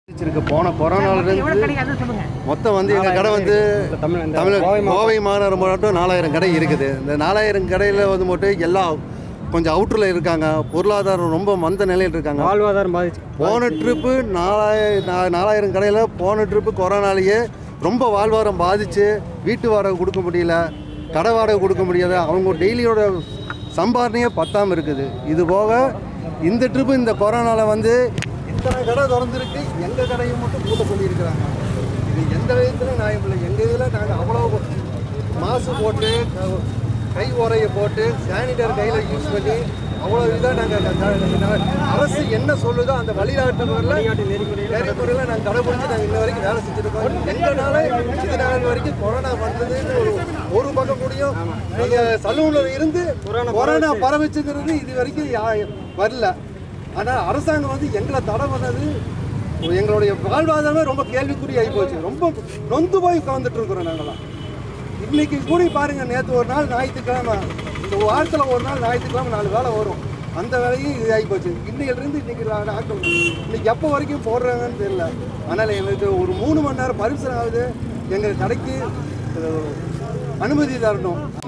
வச்சிருக்கு போன கொரோனால எவ்வளோ இருந்து கிடைக்கும் அதை சொல்லுங்க மொத்தம் வந்து எங்கள் கடை வந்து தமிழ் இந்த தமிழ் கோவை கோவை மாநகரம் மட்டும் நாலாயிரம் கடை இருக்குது இந்த நாலாயிரம் கடையில் வந்து மட்டும் எல்லாம் கொஞ்சம் அவுட்டரில் இருக்காங்க பொருளாதாரம் ரொம்ப மந்த நிலையில் இருக்காங்க வாழ்வாதாரம் பாதிச்சு போன ட்ரிப்பு நாலாயிரம் நா- நாலாயிரம் கடையில் போன ட்ரிப்பு கொரோனாலேயே ரொம்ப வாழ்வாரம் பாதித்து வீட்டு வாடகை கொடுக்க முடியல கடை வாடகை கொடுக்க முடியாத அவங்க டெய்லியோட சம்பாரணையே பத்தாமல் இருக்குது இது போக இந்த ட்ரிப்பு இந்த கொரோனாவில் வந்து இத்தனை கடை திறந்துருக்கு எங்கள் கடையும் மட்டும் பூட்ட சொல்லியிருக்கிறாங்க இது எந்த விதத்துலையும் நியாயம் இல்லை எங்கள் இதில் நாங்கள் அவ்வளோ மாசு போட்டு க- கை உரையை போட்டு சானிடர் கையில் யூஸ் பண்ணி அவ்வளோ இதாக நாங்கள் அரசு என்ன சொல்லுதோ அந்த வழிகாட்டுமுறையில் நெறிமுறையில் நாங்கள் கடைபிடிச்சு நாங்கள் இன்ன வரைக்கும் வேலை செஞ்சுருக்கோம் எங்களால் இது நாள் வரைக்கும் கொரோனா வந்ததுன்னு ஒரு ஒரு பக்கம் கூடயும் நீங்கள் சலூனில் இருந்து கொரோனா பரவிச்சுங்கிறது இது வரைக்கும் யா- வரல ஆனால் அரசாங்கம் வந்து எங்களை தடை பண்ணது எங்களுடைய வாழ்வாதாரமே ரொம்ப கேள்விக்குறி ஆகி போச்சு ரொம்ப நொந்து போய் உட்காந்துட்டு இருக்கிறோம் நாங்களாம் இன்னைக்கு கூடி பாருங்க நேற்று ஒரு நாள் ஞாயிற்றுக்கிழமை இந்த வாரத்தில் ஒரு நாள் ஞாயிற்றுக்கிழமை நாலு வேலை வரும் அந்த வேலையும் இது ஆகி போச்சு இன்னையிலிருந்து இன்னைக்கு நாட்கள் இன்னைக்கு எப்போ வரைக்கும் போடுறாங்கன்னு தெரியல அதனால் எங்களுக்கு ஒரு மூணு மணி நேரம் பரிசு ஆகுது எங்கள் கடைக்கு அஹ், அனுமதி தரணும்